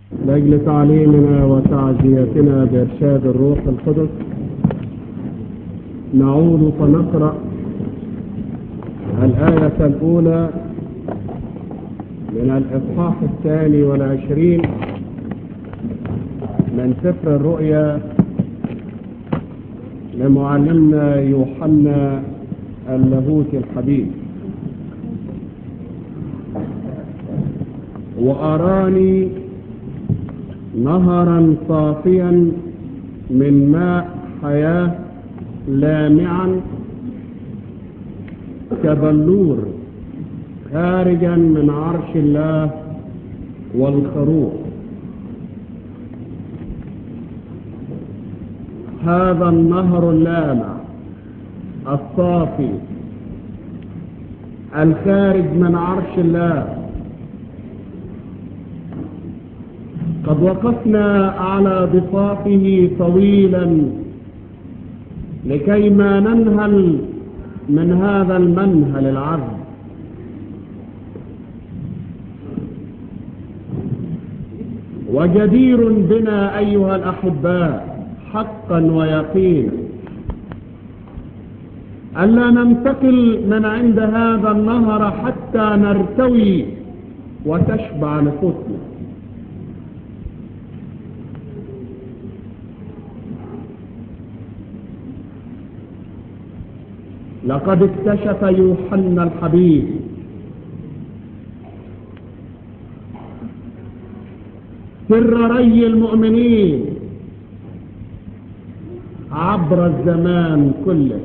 لأجل تعليمنا وتعزيتنا بإرشاد الروح القدس نعود فنقرأ الآية الأولى من الإصحاح الثاني والعشرين من سفر الرؤيا لمعلمنا يوحنا اللاهوت الحبيب وأراني نهرا صافيا من ماء حياة لامعا كبلور خارجا من عرش الله والخروف هذا النهر اللامع الصافي الخارج من عرش الله قد وقفنا على ضفافه طويلا لكي ما ننهل من هذا المنهل العذب وجدير بنا أيها الأحباء حقا ويقينا ألا ننتقل من عند هذا النهر حتى نرتوي وتشبع نفوسنا لقد اكتشف يوحنا الحبيب سر ري المؤمنين عبر الزمان كله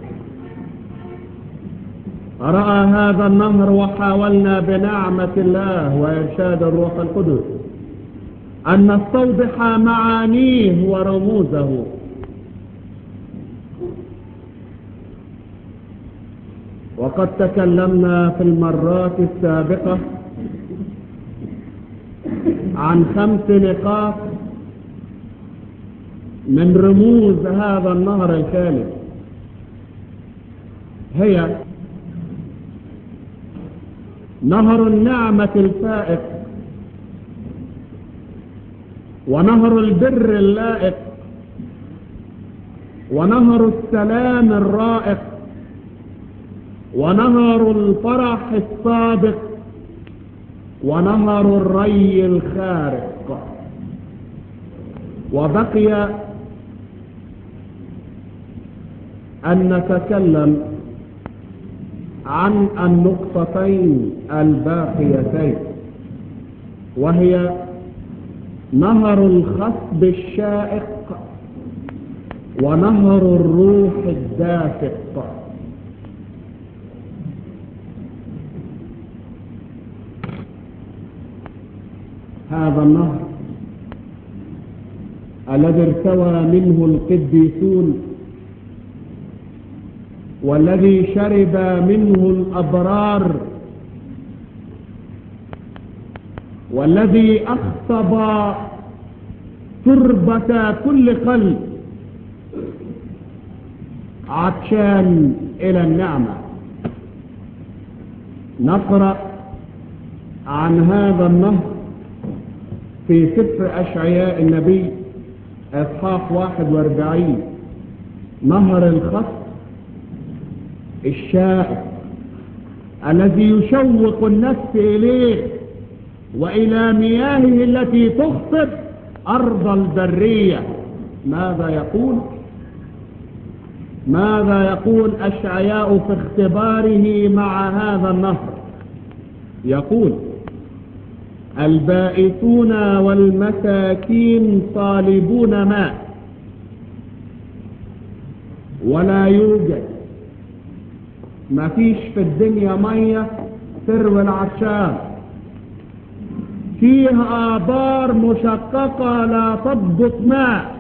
رأى هذا النهر وحاولنا بنعمة الله وإرشاد الروح القدس أن نستوضح معانيه ورموزه وقد تكلمنا في المرات السابقة عن خمس نقاط من رموز هذا النهر الخالد هي نهر النعمة الفائق ونهر البر اللائق ونهر السلام الرائق ونهر الفرح الصادق ونهر الري الخارق وبقي أن نتكلم عن النقطتين الباقيتين وهي نهر الخصب الشائق ونهر الروح الدافق هذا النهر الذي ارتوى منه القديسون والذي شرب منه الأبرار والذي أخطب تربة كل قلب عطشان إلى النعمة نقرأ عن هذا النهر في سفر أشعياء النبي إصحاح 41 نهر الخص الشائع الذي يشوق النفس إليه وإلى مياهه التي تخطب أرض البرية ماذا يقول ماذا يقول أشعياء في اختباره مع هذا النهر يقول البائسون والمساكين طالبون ماء ولا يوجد ما فيش في الدنيا مية تروي العطشان فيها آبار مشققة لا تضبط ماء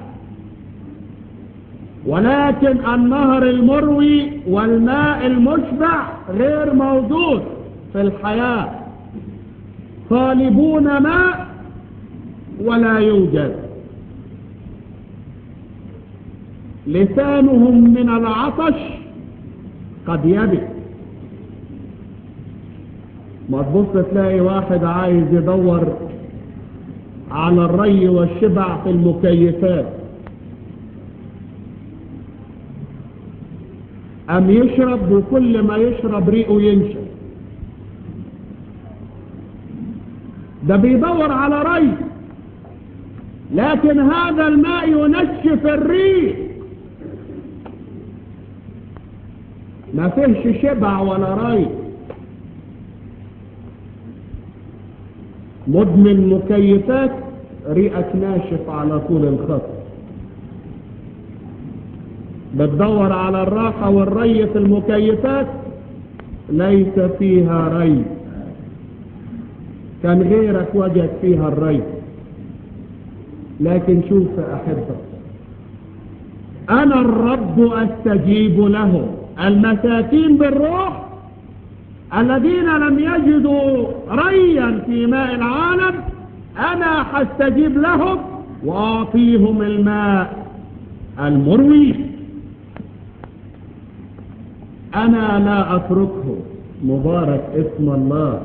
ولكن النهر المروي والماء المشبع غير موجود في الحياة طالبون ماء ولا يوجد لسانهم من العطش قد يبت ما تبص تلاقي واحد عايز يدور على الري والشبع في المكيفات أم يشرب وكل ما يشرب ريقه ينشف ده بيدور على ري لكن هذا الماء ينشف الريق ما فيهش شبع ولا ري مدمن مكيفات ريقك ناشف على طول الخط بتدور على الراحة والري في المكيفات ليس فيها ري كان غيرك وجد فيها الري لكن شوف أحبك أنا الرب أستجيب له المساكين بالروح الذين لم يجدوا ريا في ماء العالم أنا حستجيب لهم وأعطيهم الماء المروي أنا لا أتركه مبارك اسم الله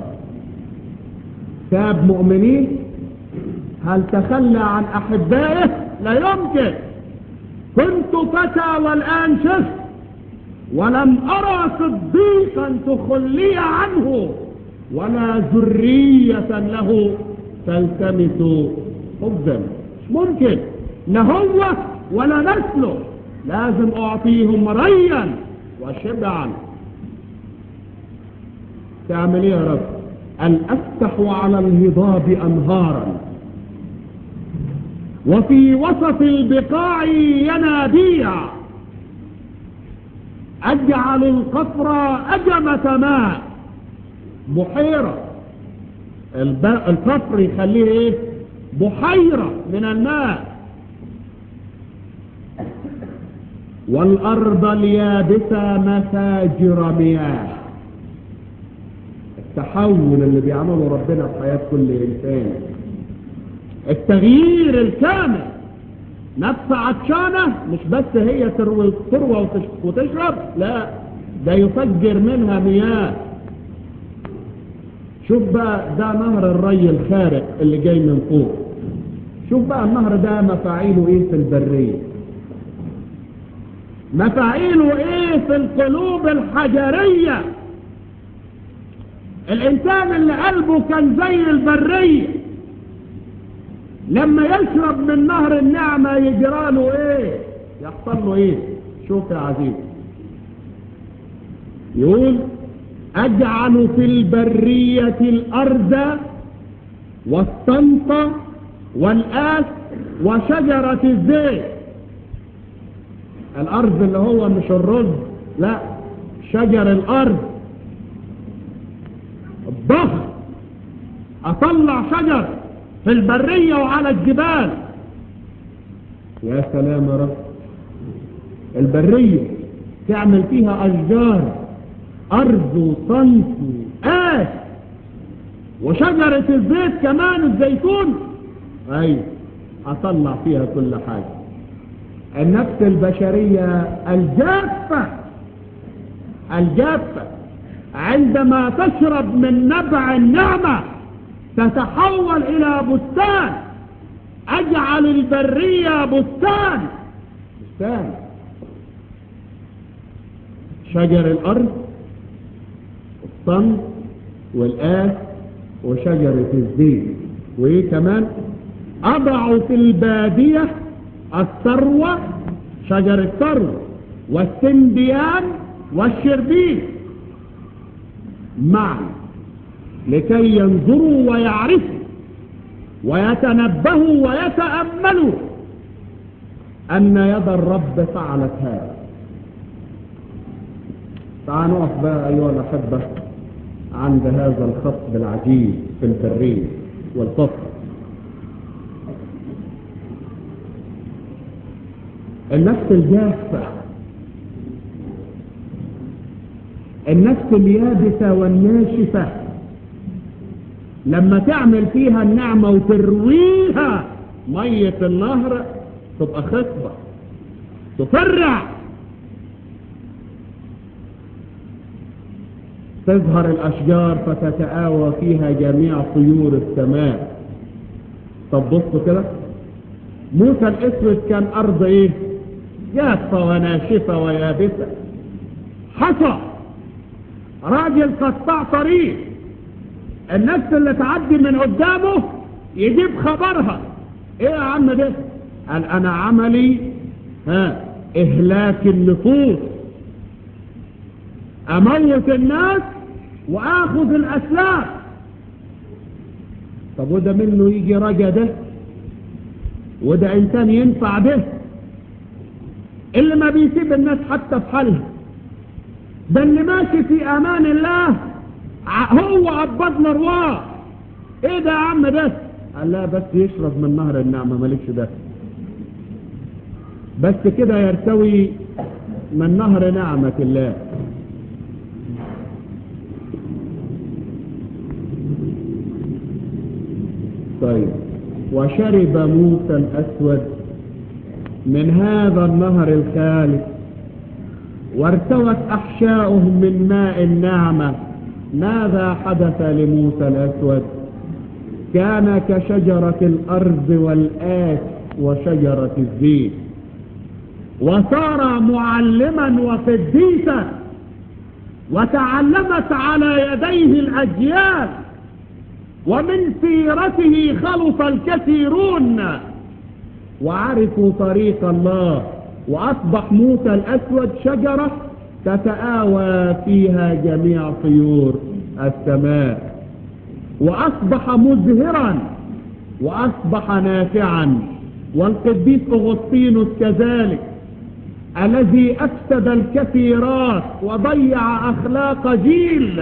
ساب مؤمنين هل تخلى عن أحبائه لا يمكن كنت فتى والآن شفت ولم أرى صديقا تخلي عنه ولا ذرية له تلتمس حبا مش ممكن لا هو ولا نسله لازم أعطيهم ريا وشبعا تعمل ايه يا رب أن أفتح على الهضاب أنهارا وفي وسط البقاع ينابيع أجعل القصر أجمة ماء بحيرة القصر يخليه ايه بحيرة من الماء والأرض اليابسة مفاجر مياه التحول اللي بيعمله ربنا في حياة كل إنسان التغيير الكامل نفس عطشانة مش بس هي تروي, تروى وتشرب لا ده يفجر منها مياه شوف بقى ده نهر الري الخارق اللي جاي من فوق شوف بقى النهر ده مفاعيله ايه في البرية مفاعيله ايه في القلوب الحجرية الانسان اللي قلبه كان زي البرية لما يشرب من نهر النعمة يجرى له ايه يحصل له ايه شوف يا عزيز يقول اجعل في البرية الارض والصنطة والاس وشجرة الزيت الارض اللي هو مش الرز لا شجر الارض الضخم اطلع شجر في البرية وعلى الجبال يا سلام يا رب البرية تعمل فيها اشجار ارض وصنف واس وشجرة الزيت كمان الزيتون ايوه اطلع فيها كل حاجة النفس البشرية الجافة الجافة عندما تشرب من نبع النعمة تتحول إلى بستان أجعل البرية بستان بستان شجر الأرض الصمت والآس وشجرة الزيت وإيه كمان أضع في البادية الثروة شجر الثروة والسنديان والشربين معا لكي ينظروا ويعرفوا ويتنبهوا ويتأملوا أن يد الرب فعلت هذا تعالوا نقف بقى أيها الأحبة عند هذا الخط العجيب في البرية والقصر النفس الجافة النفس اليابسة والناشفة لما تعمل فيها النعمة وترويها مية النهر تبقى خصبة تفرع تظهر الأشجار فتتآوى فيها جميع طيور السماء طب بصوا كده موسى الاسود كان ارض ايه جافة وناشفة ويابسة حصى راجل قطاع طريق النفس اللي تعدي من قدامه يجيب خبرها ايه يا عم ده قال انا عملي ها اهلاك النفوس اموت الناس واخذ الاسلاف طب وده منه يجي رجا ده وده انسان ينفع ده اللي ما بيسيب الناس حتى في حالها ده اللي ماشي في امان الله هو عبدنا رواح ايه ده يا عم ده قال لا بس يشرب من نهر النعمة مالكش ده بس كده يرتوي من نهر نعمة الله طيب وشرب موسى الأسود من هذا النهر الخالد وارتوت أحشاؤه من ماء النعمة ماذا حدث لموسى الأسود كان كشجرة الأرض والآس وشجرة الزيت وصار معلما وقديسا وتعلمت على يديه الأجيال ومن سيرته خلص الكثيرون وعرفوا طريق الله وأصبح موسى الأسود شجرة تتآوى فيها جميع طيور السماء وأصبح مزهرا وأصبح نافعا والقديس أغسطينوس كذلك الذي أفسد الكثيرات وضيع أخلاق جيل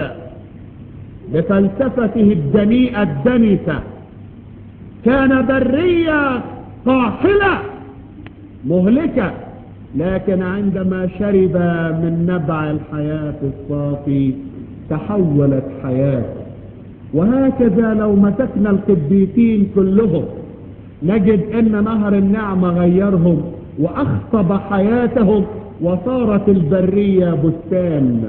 بفلسفته الدنيئة الدنسة كان برية قاحلة مهلكة لكن عندما شرب من نبع الحياة الصافي تحولت حياته وهكذا لو مسكنا القديسين كلهم نجد ان نهر النعمة غيرهم واخطب حياتهم وصارت البرية بستان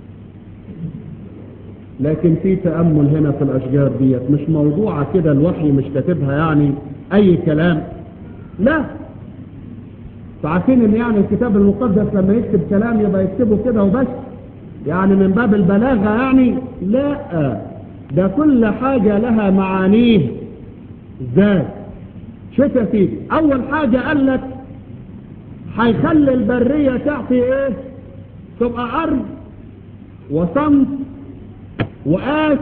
لكن في تأمل هنا في الأشجار ديت مش موضوعة كده الوحي مش كاتبها يعني أي كلام لا فعارفين ان يعني الكتاب المقدس لما يكتب كلام يبقى يكتبه كده وبس يعني من باب البلاغة يعني لا ده كل حاجة لها معانيه ازاي شوف يا سيدي اول حاجة قال لك هيخلي البرية تعطي ايه تبقى ارض وصمت وقاس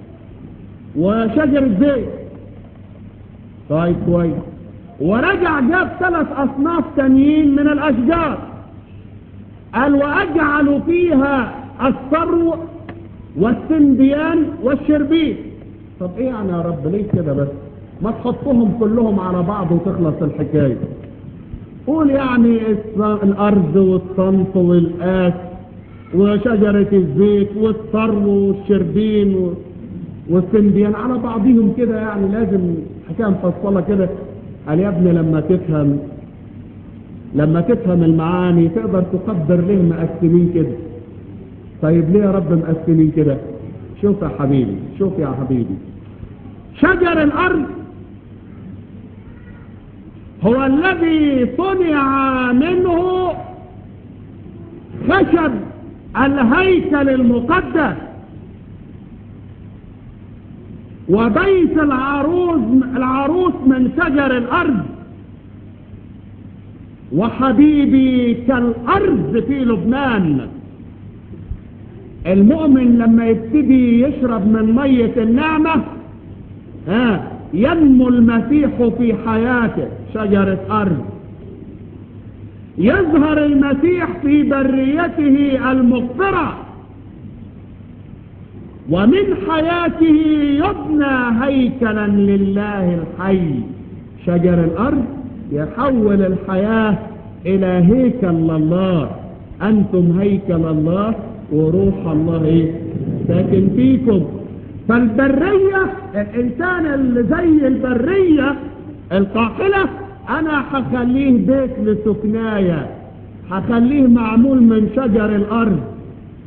وشجر الزيت طيب كويس ورجع جاب ثلاث اصناف تانيين من الاشجار قال واجعل فيها الثرو والسنديان والشربين طب ايه يعني يا رب ليه كده بس ما تحطهم كلهم على بعض وتخلص الحكاية قول يعني الارض والصنف والقاس وشجرة الزيت والثرو والشربين والسنديان على بعضهم كده يعني لازم حكاية مفصلة كده قال يا ابني لما تفهم لما تفهم المعاني تقدر تقدر ليه مقسمين كده طيب ليه يا رب مقسمين كده شوف يا حبيبي شوف يا حبيبي شجر الارض هو الذي صنع منه خشب الهيكل المقدس وبيت العروس العروس من شجر الارض وحبيبي كالارض في لبنان المؤمن لما يبتدي يشرب من مية النعمة ها ينمو المسيح في حياته شجرة أرض يظهر المسيح في بريته المغفرة ومن حياته يبنى هيكلا لله الحي شجر الأرض يحول الحياة إلى هيكل لله أنتم هيكل الله وروح الله إيه؟ ساكن فيكم فالبرية الإنسان اللي زي البرية القاحلة أنا هخليه بيت لسكناية هخليه معمول من شجر الأرض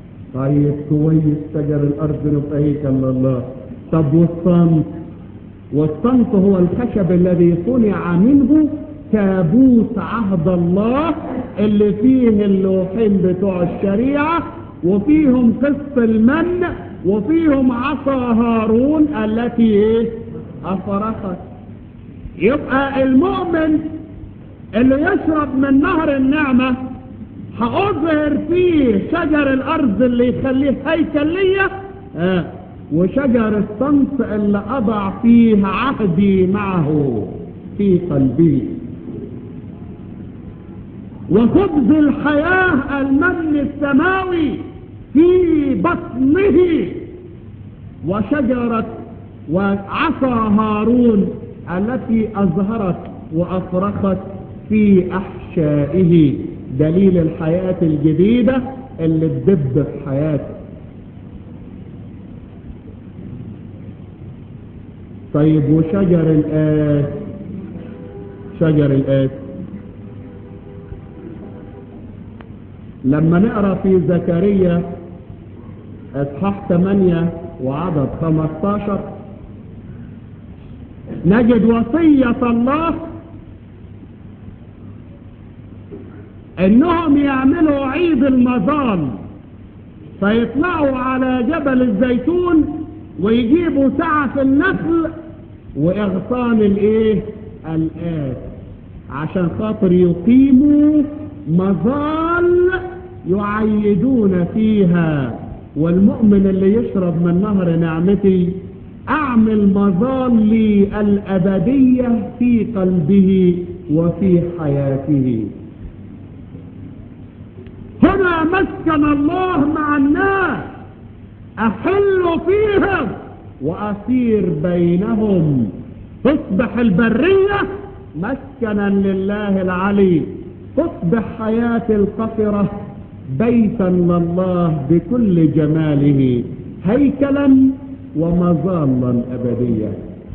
طيب كويس شجر الأرض نبقى هيكل لله طب والصمت والصنف هو الخشب الذي صنع منه تابوت عهد الله اللي فيه اللوحين بتوع الشريعة وفيهم قسط المن وفيهم عصا هارون التي ايه افرخت يبقى المؤمن اللي يشرب من نهر النعمة هأظهر فيه شجر الأرض اللي يخليه هيكلية آه. وشجر الصنف اللي أضع فيه عهدي معه في قلبي وخبز الحياة المن السماوي في بطنه وشجرة وعصا هارون التي أظهرت وأفرخت في أحشائه دليل الحياة الجديدة اللي تدب في حياته طيب وشجر الآس شجر الآس لما نقرأ في زكريا اصحاح 8 وعدد 15 نجد وصية الله انهم يعملوا عيد المظال فيطلعوا على جبل الزيتون ويجيبوا سعف النخل واغصان الايه الآس عشان خاطر يقيموا مظال يعيدون فيها والمؤمن اللي يشرب من نهر نعمتي اعمل مظال لي الابدية في قلبه وفي حياته هنا مسكن الله مع الناس احل فيهم واسير بينهم تصبح البرية مسكنا لله العلي تصبح حياة القصرة بيتا لله بكل جماله هيكلا ومظالا أبدية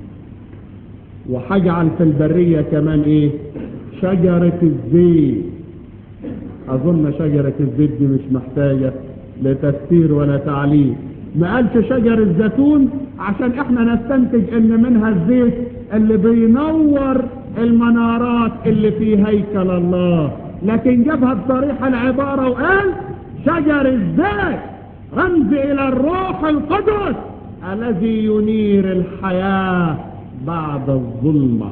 وحجعل في البرية كمان ايه شجرة الزيت اظن شجرة الزيت دي مش محتاجة لتفسير ولا تعليم ما قالش شجر الزيتون عشان احنا نستنتج ان منها الزيت اللي بينور المنارات اللي في هيكل الله لكن جابها بصريح العبارة وقال شجر الزيت رمز الى الروح القدس الذي ينير الحياة بعد الظلمة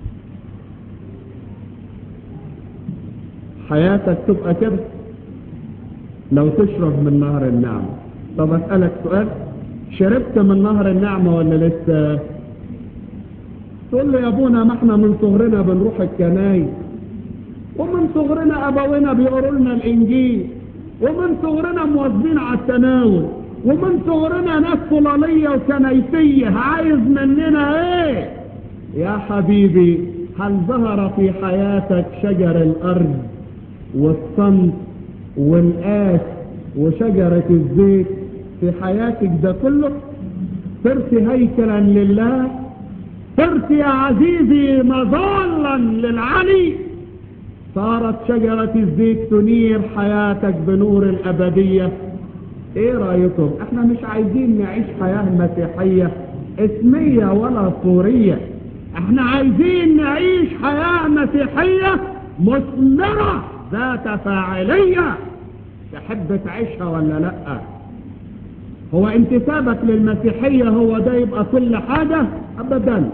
حياتك تبقى كده لو تشرب من نهر النعمة طب اسألك سؤال شربت من نهر النعمة ولا لسه تقول لي يا ابونا ما احنا من صغرنا بنروح الكنايس ومن صغرنا ابونا بيقروا لنا الانجيل ومن صغرنا مواظبين على التناول ومن صغرنا ناس صلالية وكنيسية عايز مننا ايه يا حبيبي هل ظهر في حياتك شجر الارض والصمت والآس وشجرة الزيت في حياتك ده كله صرت هيكلا لله صرت يا عزيزي مظالا للعلي صارت شجرة الزيت تنير حياتك بنور الأبدية ايه رأيكم احنا مش عايزين نعيش حياة مسيحية اسمية ولا صورية احنا عايزين نعيش حياة مسيحية مثمرة ذات فاعلية تحب تعيشها ولا لا هو انتسابك للمسيحية هو ده يبقى كل حاجة ابدا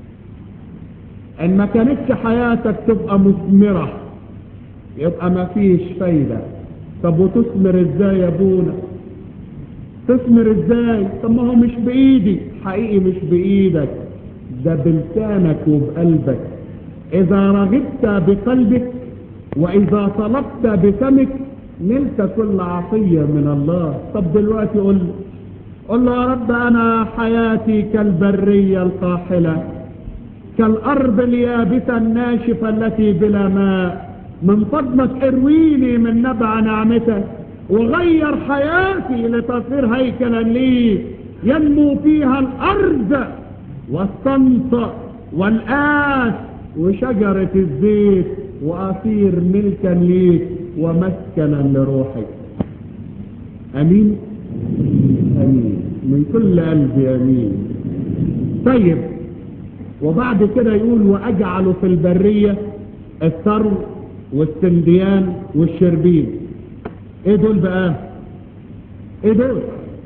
ان ما كانتش حياتك تبقى مثمرة يبقى ما فيش فايدة طب وتثمر ازاي يا ابونا تثمر ازاي طب ما هو مش بايدي حقيقي مش بايدك ده بلسانك وبقلبك اذا رغبت بقلبك واذا طلبت بفمك نلت كل عطية من الله طب دلوقتي قل قل له يا رب انا حياتي كالبرية القاحلة كالارض اليابسة الناشفة التي بلا ماء من فضلك ارويني من نبع نعمتك وغير حياتي لتصير هيكلا لي ينمو فيها الارض والصمت والآس وشجرة الزيت وأصير ملكا ليك ومسكنا لروحك أمين أمين من كل قلبي أمين طيب وبعد كده يقول وأجعل في البرية الثرو والسنديان والشربين ايه دول بقى ايه دول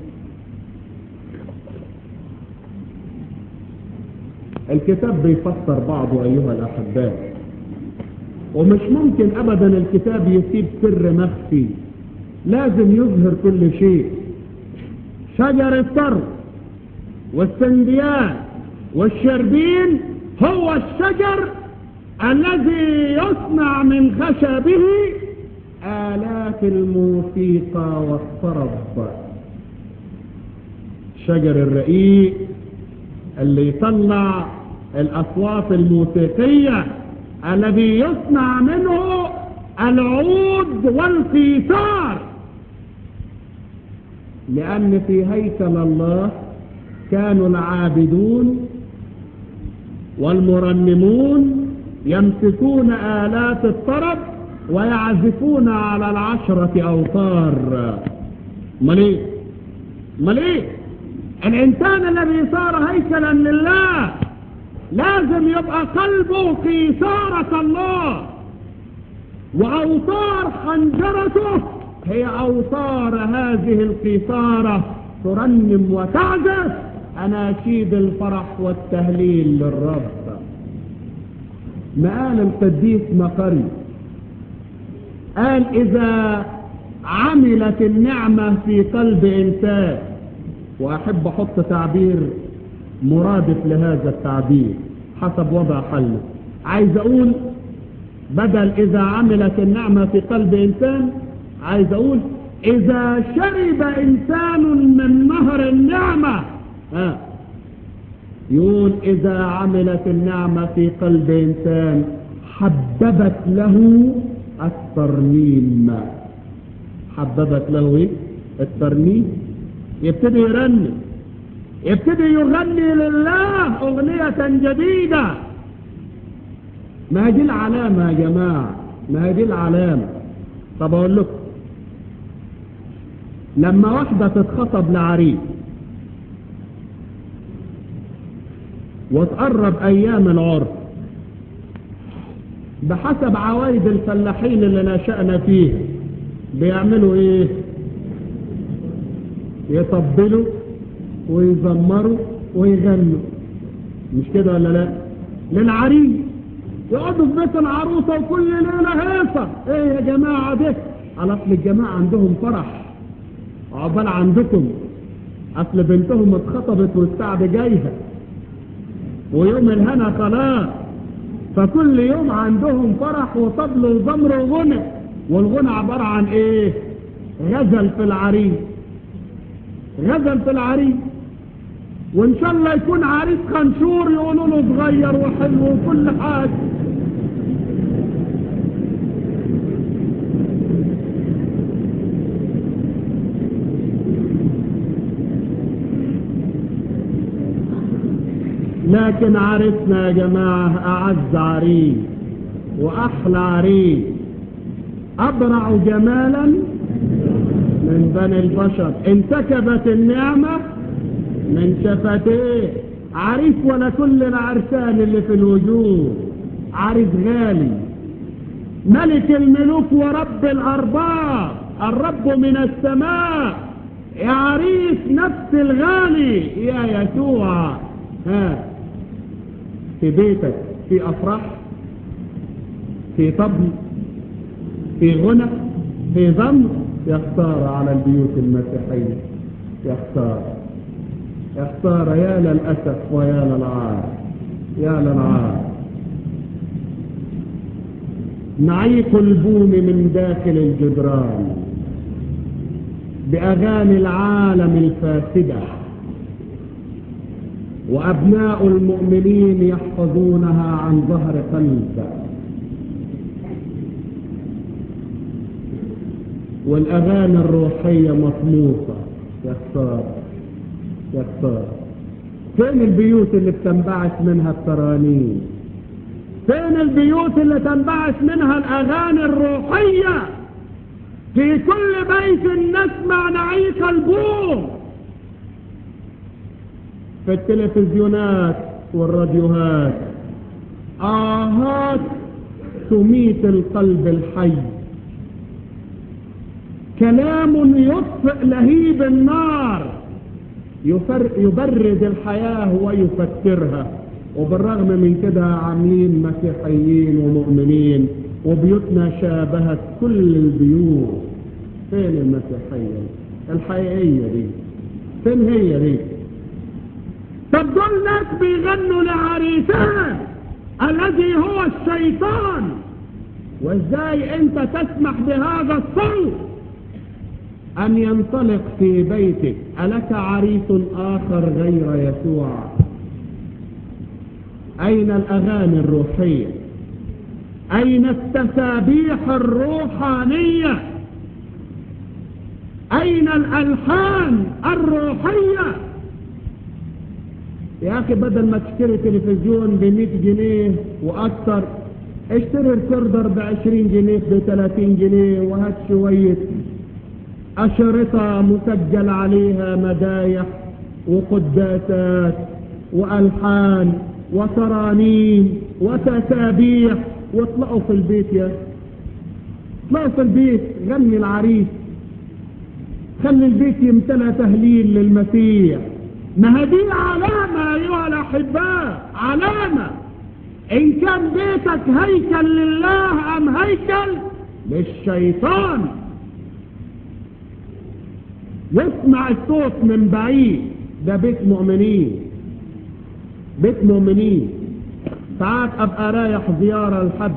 الكتاب بيفسر بعضه ايها الاحباء ومش ممكن ابدا الكتاب يسيب سر مخفي لازم يظهر كل شيء شجر الثرو والسنديان والشربين هو الشجر الذي يصنع من خشبه آلات الموسيقى والطرب الشجر الرقيق اللي يطلع الأصوات الموسيقية الذي يصنع منه العود والقيثار لأن في هيكل الله كانوا العابدون والمرنمون يمسكون آلات الطرب ويعزفون على العشرة أوتار مليء مليء الإنسان الذي صار هيكلا لله لازم يبقى قلبه قيثارة الله وأوتار حنجرته هي أوتار هذه القيثارة ترنم وتعزف أناشيد الفرح والتهليل للرب ما قال القديس مقري قال إذا عملت النعمة في قلب إنسان وأحب أحط تعبير مرادف لهذا التعبير حسب وضع حله عايز أقول بدل إذا عملت النعمة في قلب إنسان عايز أقول إذا شرب إنسان من نهر النعمة ها يقول إذا عملت النعمة في قلب إنسان حببت له الترنيم حببت له إيه؟ الترنيم يبتدي يرنم يبتدي يغني لله أغنية جديدة ما دي العلامة يا جماعة ما دي العلامة طب أقول لكم لما واحدة تتخطب لعريس وتقرب أيام العرس بحسب عوايد الفلاحين اللي نشأنا فيه بيعملوا ايه يطبلوا ويزمروا ويغنوا مش كده ولا لا للعريس يقعدوا في بيت العروسة وكل ليلة هيصة ايه يا جماعة ده على اصل الجماعة عندهم فرح عقبال عندكم اصل بنتهم اتخطبت والسعد جايها ويوم الهنا خلاص فكل يوم عندهم فرح وطبل وزمر وغنى والغنى عبارة عن ايه غزل في العريس غزل في العريس وان شاء الله يكون عريس خنشور يقولوا له صغير وحلو وكل حاجة لكن عرسنا يا جماعة أعز عريس وأحلى عريس أبرع جمالا من بني البشر انتكبت النعمة من شفتيه عريس ولا كل العرسان اللي في الوجود عريس غالي ملك الملوك ورب الأرباب الرب من السماء يا عريس نفس الغالي يا يسوع ها في بيتك في أفراح في طبل في غنى في ضم يا خسارة على البيوت المسيحية يا خسارة يا خسارة يا للأسف ويا للعار يا للعار نعيق البوم من داخل الجدران بأغاني العالم الفاسدة وأبناء المؤمنين يحفظونها عن ظهر قلب والأغاني الروحية مطموسة يا خسارة يا خسارة فين البيوت اللي بتنبعث منها الترانيم فين البيوت اللي تنبعث منها الأغاني الروحية في كل بيت نسمع نعيق البوم في التلفزيونات والراديوهات آهات تميت القلب الحي كلام يطفئ لهيب النار يبرد الحياة ويفترها وبالرغم من كده عاملين مسيحيين ومؤمنين وبيوتنا شابهت كل البيوت فين المسيحية الحقيقية دي فين هي دي طب دول ناس بيغنوا لعريسان الذي هو الشيطان وازاي انت تسمح بهذا الصوت ان ينطلق في بيتك الك عريس اخر غير يسوع اين الاغاني الروحيه اين التسابيح الروحانيه اين الالحان الروحيه يا اخي بدل ما تشتري تلفزيون ب 100 جنيه واكثر اشتري الكردر ب 20 جنيه ب 30 جنيه وهات شويه اشرطه مسجل عليها مدايح وقداسات والحان وترانيم وتسابيح واطلعوا في البيت يا اطلعوا في البيت غني العريس خلي البيت يمتلى تهليل للمسيح ما هذه علامة أيها الأحباء علامة إن كان بيتك هيكل لله أم هيكل للشيطان يسمع الصوت من بعيد ده بيت مؤمنين بيت مؤمنين ساعات أبقى رايح زيارة لحد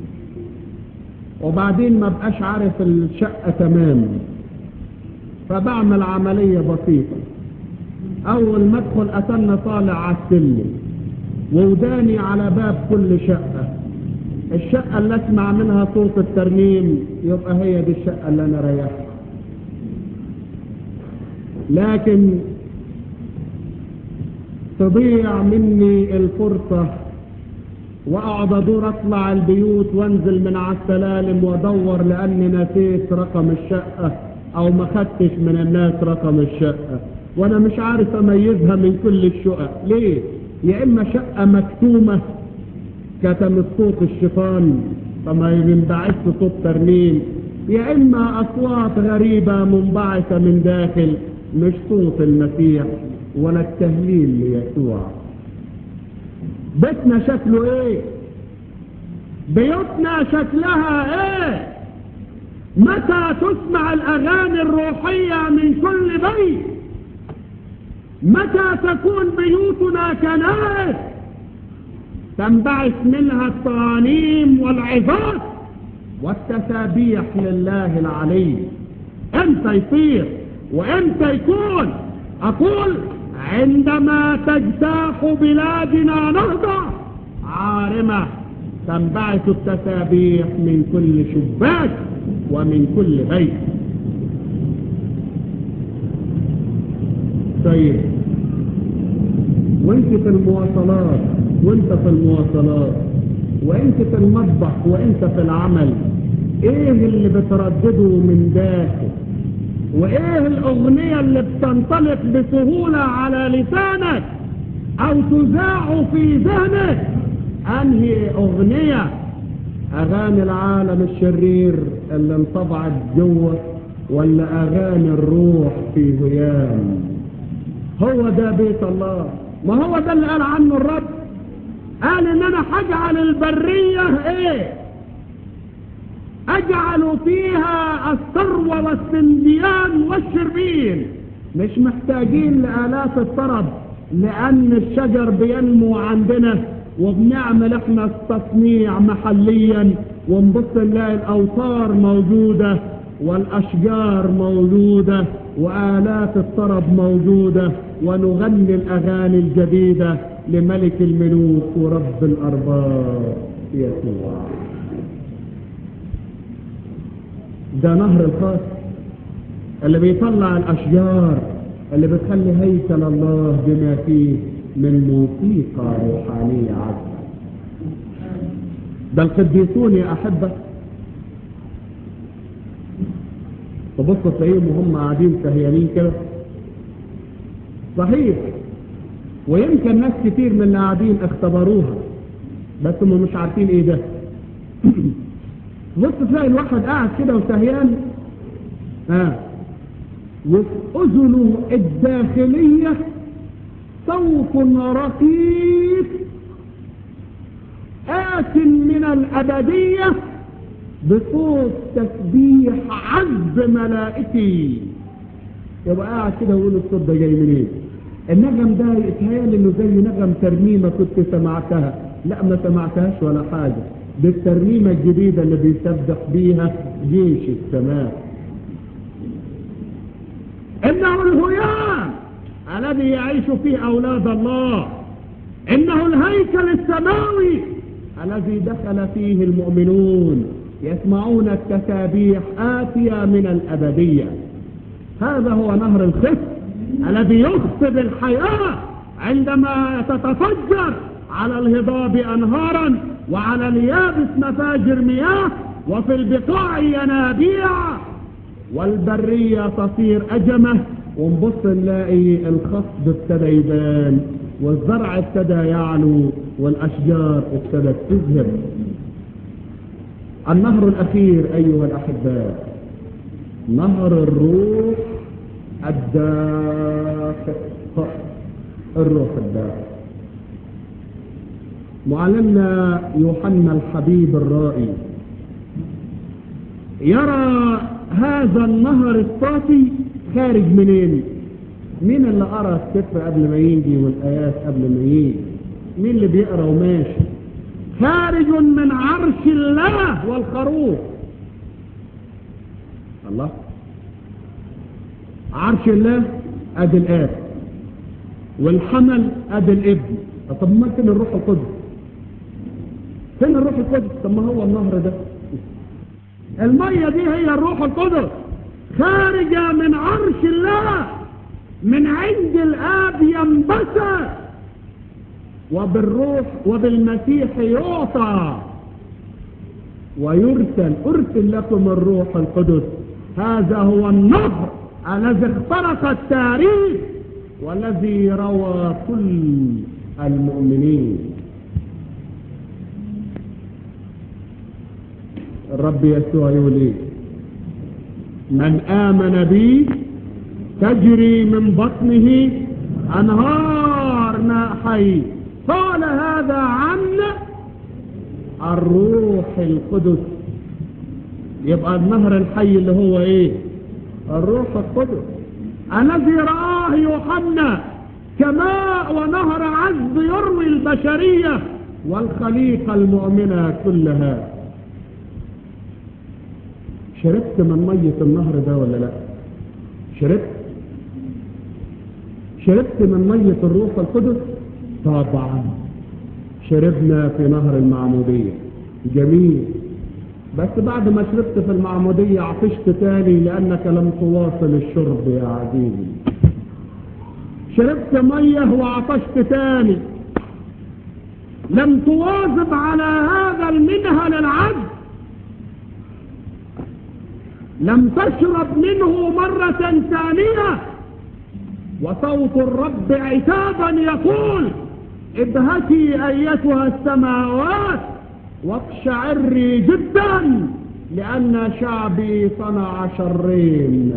وبعدين ما بقاش عارف الشقة تمام فبعمل عملية بسيطة اول ما ادخل اتن طالع على السلم ووداني على باب كل شقة الشقة اللي اسمع منها صوت الترنيم يبقى هي دي الشقة اللي انا ريحها لكن تضيع مني الفرصة واقعد ادور اطلع البيوت وانزل من على السلالم وادور لاني نسيت رقم الشقة او ما خدتش من الناس رقم الشقة وانا مش عارف اميزها من كل الشقق ليه يا اما شقة مكتومة كتم صوت الشيطان فما ينبعث صوت ترنيم يا اما اصوات غريبة منبعثة من داخل مش صوت المسيح ولا التهليل ليسوع بيتنا شكله ايه بيوتنا شكلها ايه متى تسمع الاغاني الروحية من كل بيت متى تكون بيوتنا كنائس تنبعث منها الترانيم والعظات والتسابيح لله العلي امتى يصير وامتى يكون اقول عندما تجتاح بلادنا نهضة عارمة تنبعث التسابيح من كل شباك ومن كل بيت طيب وانت في المواصلات وانت في المواصلات وانت في المطبخ وانت في العمل ايه اللي بتردده من داخل وايه الاغنية اللي بتنطلق بسهولة على لسانك او تذاع في ذهنك انهي اغنية اغاني العالم الشرير اللي انطبعت جوه ولا اغاني الروح في هيام هو ده بيت الله ما هو ده اللي قال عنه الرب قال ان انا هجعل البرية ايه اجعل فيها الثروة والسنديان والشربين مش محتاجين لآلاف الطرب لان الشجر بينمو عندنا وبنعمل احنا التصنيع محليا ونبص نلاقي الاوتار موجودة والاشجار موجودة وآلات الطرب موجودة ونغني الاغاني الجديدة لملك الملوك ورب الارباب يسوع ده نهر الخاص اللي بيطلع الاشجار اللي بتخلي هيكل الله بما فيه من موسيقى روحانية عذبة ده القديسون يا احبة تبص تلاقيهم وهم قاعدين سهيانين كده صحيح ويمكن ناس كتير من اللي قاعدين اختبروها بس هم مش عارفين ايه ده بص تلاقي الواحد قاعد كده وسهيان ها وفي اذنه الداخلية صوت رقيق آت من الأبدية بصوت تسبيح عذب ملائكي يبقى قاعد كده ويقول الصوت ده جاي منين النغم ده يتهيألي انه زي نغم ترنيمة كنت سمعتها لا ما سمعتهاش ولا حاجة دي الترنيمة الجديدة اللي بيسبح بيها جيش السماء انه الهيام الذي يعيش فيه اولاد الله انه الهيكل السماوي الذي دخل فيه المؤمنون يسمعون التسابيح آتية من الأبدية هذا هو نهر الخف الذي يخصب الحياة عندما تتفجر على الهضاب أنهارا وعلى اليابس مفاجر مياه وفي البقاع ينابيع والبرية تصير أجمة ونبص نلاقي الخصب ابتدى يبان والزرع ابتدى يعلو والأشجار ابتدت تزهر النهر الأخير أيها الأحباء نهر الروح الدافئ الروح الدافئ معلمنا يوحنا الحبيب الرائي يرى هذا النهر الصافي خارج منين مين اللي قرأ السفر قبل ما يجي والآيات قبل ما يجي مين اللي بيقرأ وماشي خارج من عرش الله والخروف الله عرش الله ادي الاب والحمل ادي الابن طب ما فين الروح القدس فين الروح القدس طب ما هو النهر ده المية دي هي الروح القدس خارجة من عرش الله من عند الآب ينبثق وبالروح وبالمسيح يعطى ويرسل أرسل لكم الروح القدس هذا هو النهر الذي اخترق التاريخ والذي روى كل المؤمنين الرب يسوع يقول ايه من آمن بي تجري من بطنه أنهار ماء حي قال هذا عن الروح القدس يبقى النهر الحي اللي هو ايه الروح القدس الذي رآه يوحنا كماء ونهر عذب يروي البشرية والخليقة المؤمنة كلها شربت من مية النهر ده ولا لا شربت شربت من مية الروح القدس طبعا شربنا في نهر المعمودية جميل بس بعد ما شربت في المعمودية عطشت تاني لأنك لم تواصل الشرب يا عزيزي شربت مية وعطشت تاني لم تواظب على هذا المنهل العذب لم تشرب منه مرة ثانية وصوت الرب عتابا يقول ابهتي ايتها السماوات واقشعري جدا لان شعبي صنع شرين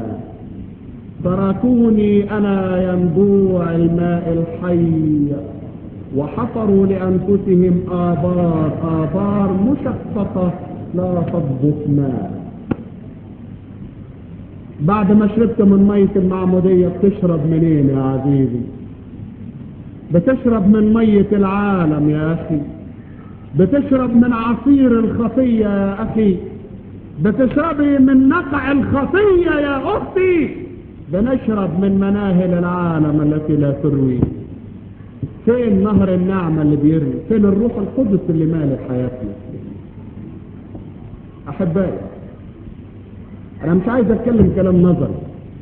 تركوني انا ينبوع الماء الحي وحفروا لانفسهم ابار ابار مشققه لا تضبط ماء بعد ما شربت من مية المعمودية بتشرب منين يا عزيزي بتشرب من مية العالم يا أخي بتشرب من عصير الخطية يا أخي بتشربي من نقع الخطية يا أختي بنشرب من مناهل العالم التي لا تروي فين نهر النعمة اللي بيروي فين الروح القدس اللي مالك حياتنا أحبائي انا مش عايز اتكلم كلام نظري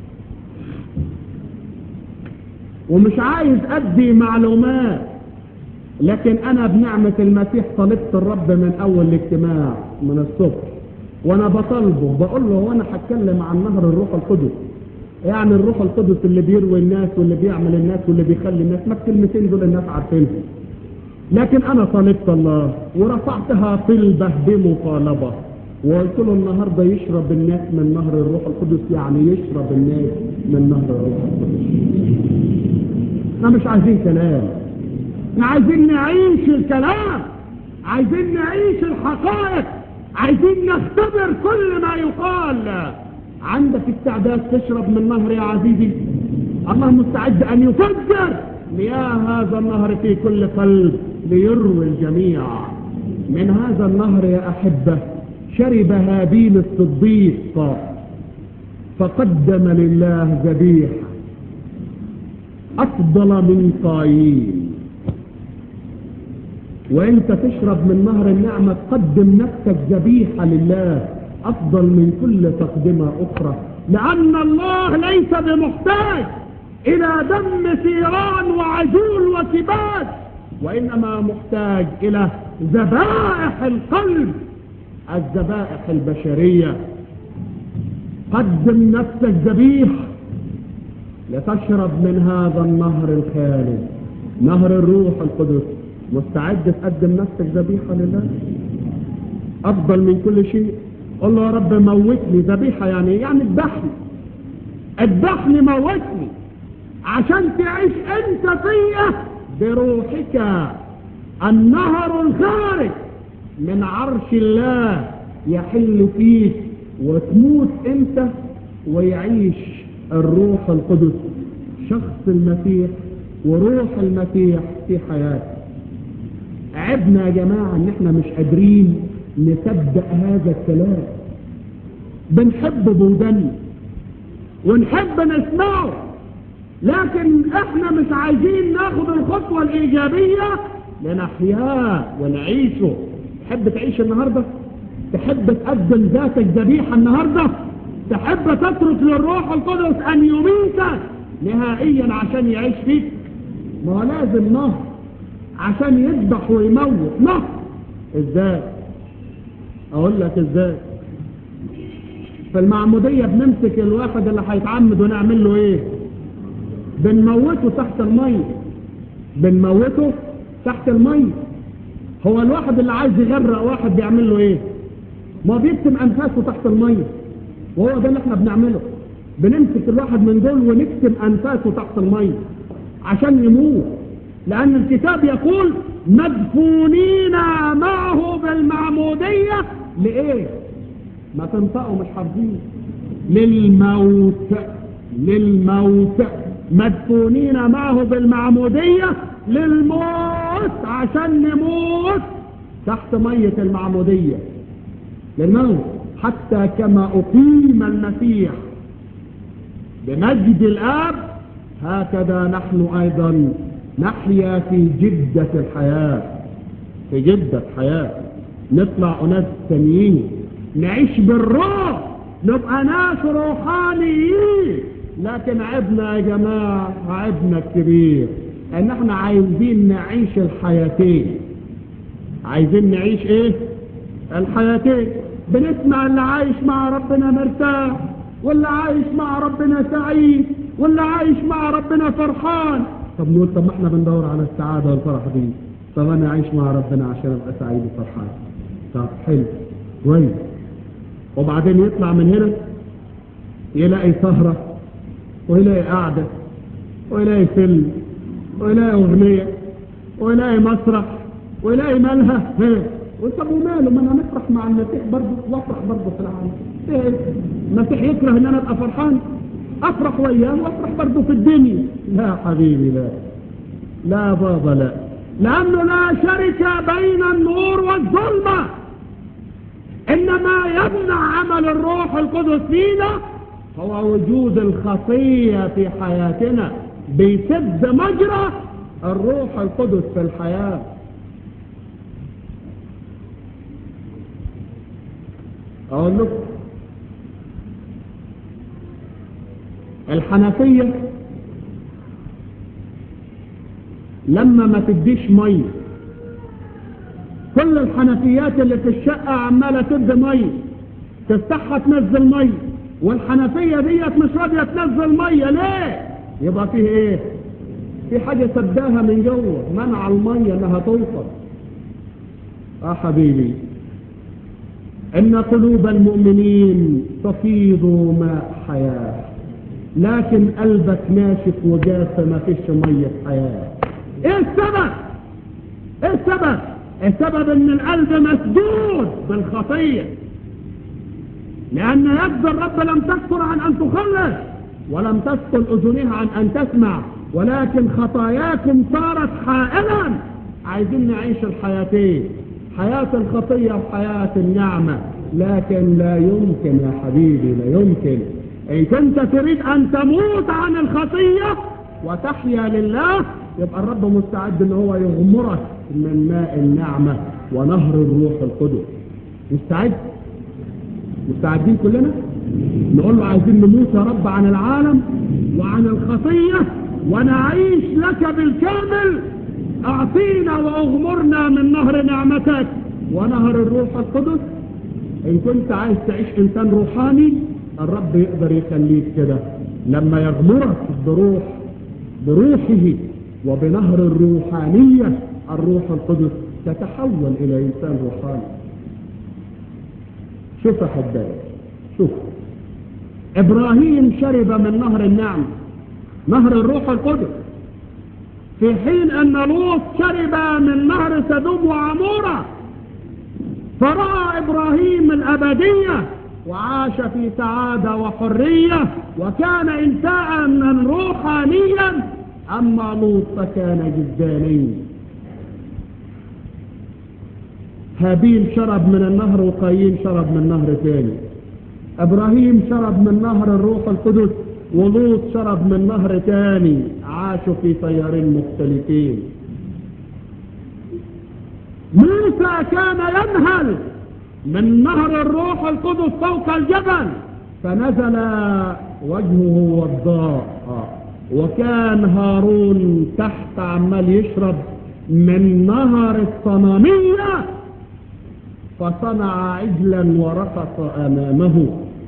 ومش عايز ادي معلومات لكن انا بنعمة المسيح طلبت الرب من اول الاجتماع من الصبح وانا بطلبه بقول له وانا هتكلم عن نهر الروح القدس يعني الروح القدس اللي بيروي الناس واللي بيعمل الناس واللي بيخلي الناس ما الكلمتين دول الناس عارفينهم لكن انا طالبت الله ورفعتها طلبة بمطالبة وقلت له النهاردة يشرب الناس من نهر الروح القدس يعني يشرب الناس من نهر الروح القدس احنا مش عايزين كلام احنا عايزين نعيش الكلام عايزين نعيش الحقائق عايزين نختبر كل ما يقال عندك استعداد تشرب من نهر يا عزيزي الله مستعد ان يفجر مياه هذا النهر في كل قلب ليروي الجميع من هذا النهر يا احبه شرب هابيل الصديق فقدم لله ذبيحه افضل من قايين وانت تشرب من نهر النعمة تقدم نفسك ذبيحة لله افضل من كل تقدمة اخرى لان الله ليس بمحتاج الى دم ثيران وعجول وكباد وانما محتاج الى ذبائح القلب الذبائح البشرية قدم نفسك ذبيحة لتشرب من هذا النهر الخالد نهر الروح القدس مستعد تقدم نفسك ذبيحة لله أفضل من كل شيء قل له يا رب موتني ذبيحة يعني يعني اذبحني اذبحني موتني عشان تعيش انت فيا بروحك النهر الخارج من عرش الله يحل فيك وتموت انت ويعيش الروح القدس شخص المسيح وروح المسيح في حياتك عبنا يا جماعة ان احنا مش قادرين نصدق هذا الكلام بنحب بودنا ونحب نسمعه لكن احنا مش عايزين ناخد الخطوة الايجابية لنحياه ونعيشه تحب تعيش النهاردة تحب تقدم ذاتك ذبيحة النهاردة تحب تترك للروح القدس ان يميتك نهائيا عشان يعيش فيك ما هو لازم نهر عشان يذبح ويموت نهر ازاي اقول لك ازاي في المعمودية بنمسك الواحد اللي هيتعمد ونعمل له ايه بنموته تحت المية بنموته تحت المية هو الواحد اللي عايز يغرق واحد بيعمل له ايه ما بيكتم انفاسه تحت المية وهو ده اللي احنا بنعمله بنمسك الواحد من دول ونكتم انفاسه تحت المية عشان يموت لان الكتاب يقول مدفونين معه بالمعمودية لايه ما تنطقوا مش حافظين للموت للموت مدفونين معه بالمعمودية للموت عشان نموت تحت مية المعمودية للموت حتى كما أقيم المسيح بمجد الآب هكذا نحن أيضا نحيا في جدة الحياة في جدة حياة نطلع أناس تانيين نعيش بالروح نبقى ناس روحانيين لكن عبنا يا جماعة عبنا الكبير ان احنا عايزين نعيش الحياتين عايزين نعيش ايه الحياتين بنسمع اللي عايش مع ربنا مرتاح واللي عايش مع ربنا سعيد واللي عايش مع ربنا فرحان طب نقول طب ما احنا بندور على السعادة والفرح دي طب انا اعيش مع ربنا عشان ابقى سعيد وفرحان طب حلو كويس وبعدين يطلع من هنا يلاقي سهرة ويلاقي قعدة ويلاقي فيلم ويلاقي أغنية ويلاقي مسرح ويلاقي مالها طب وماله ما انا نفرح مع المسيح برضه وافرح برضه في العالم ايه المسيح يكره ان انا ابقى فرحان افرح وياه وافرح برضه في الدنيا لا حبيبي لا لا بابا لا لانه لا شرك بين النور والظلمه انما يمنع عمل الروح القدس فينا هو وجود الخطية في حياتنا بيسد مجرى الروح القدس في الحياة اقول لكم الحنفية لما ما تديش ميه كل الحنفيات اللي في الشقة عمالة تدي مية تفتحها تنزل مية والحنفية ديت مش راضية تنزل مية ليه يبقى فيه ايه في حاجة سداها من جوه منع المية انها توصل اه حبيبي ان قلوب المؤمنين تفيض ماء حياة لكن قلبك ناشف وجاف ما فيش مية حياة ايه السبب ايه السبب السبب ان القلب مسدود بالخطية لان يد الرب لم تكثر عن ان تخلص ولم تسكن اذنها عن ان تسمع ولكن خطاياكم صارت حائلا عايزين نعيش الحياتين حياة الخطية وحياة النعمة لكن لا يمكن يا حبيبي لا يمكن إن كنت تريد أن تموت عن الخطية وتحيا لله يبقى الرب مستعد ان هو يغمرك من ماء النعمة ونهر الروح القدس مستعد مستعدين كلنا نقول له عايزين نموت يا رب عن العالم وعن الخطية ونعيش لك بالكامل اعطينا واغمرنا من نهر نعمتك ونهر الروح القدس ان كنت عايز تعيش انسان روحاني الرب يقدر يخليك كده لما يغمرك بروح بروحه وبنهر الروحانية الروح القدس تتحول الى انسان روحاني شوف احبائي شوف ابراهيم شرب من نهر النعم نهر الروح القدس في حين ان لوط شرب من نهر سدوم وعمورة فرأى ابراهيم الابدية وعاش في سعادة وحرية وكان انسانا روحانيا اما لوط فكان جدانيا هابيل شرب من النهر وقايين شرب من نهر ثاني ابراهيم شرب من نهر الروح القدس ولوط شرب من نهر ثاني عاشوا في تيارين مختلفين موسى كان ينهل من نهر الروح القدس فوق الجبل فنزل وجهه وضاء وكان هارون تحت عمال يشرب من نهر الصنامية فصنع عجلا ورقص امامه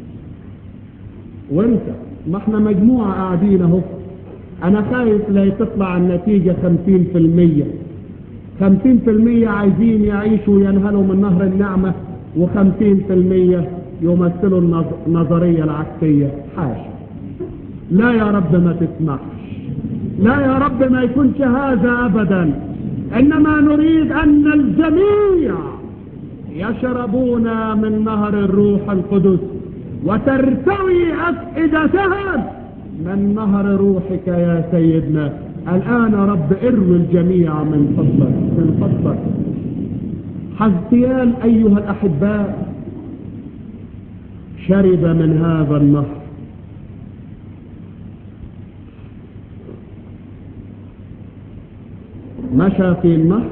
وانت ما احنا مجموعة قاعدين اهو انا خايف لا تطلع النتيجة خمسين في المية خمسين في المية عايزين يعيشوا ينهلوا من نهر النعمة وخمسين في المية يمثلوا النظرية العكسية حاشا لا يا رب ما تسمحش لا يا رب ما يكونش هذا ابدا انما نريد ان الجميع يشربون من نهر الروح القدس وترتوي أفئدتهم من نهر روحك يا سيدنا الآن رب اروي الجميع من فضلك من فضلك حزقيال أيها الأحباء شرب من هذا النهر مشى في النهر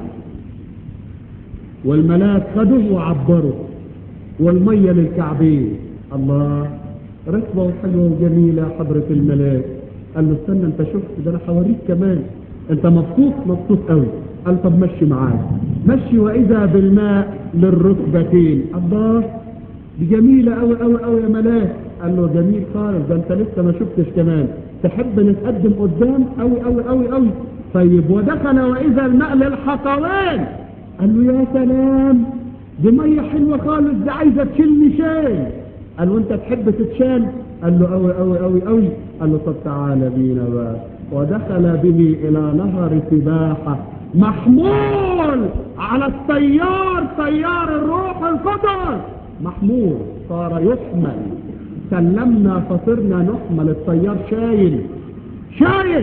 والملاك خده وعبره والمية للكعبين الله ركبة وحلوة وجميلة حضرة الملاك قال له استنى انت شفت ده انا حواليك كمان انت مبسوط مبسوط قوي قال طب مشي معاك مشي واذا بالماء للركبتين الله دي جميلة قوي قوي قوي يا ملاك قال له جميل خالص ده انت لسه ما شفتش كمان تحب نتقدم قدام قوي قوي قوي قوي طيب ودخل واذا الماء للحقوين قال له يا سلام دي مية حلوة خالص دي عايزة تشيلني شيء قال له انت تحب تتشال قال له قوي قوي قوي قوي قال له طب تعالى بينا بقى ودخل به الى نهر سباحة محمول على الطيار طيار الروح القدس محمول صار يحمل سلمنا فصرنا نحمل الطيار شايل شايل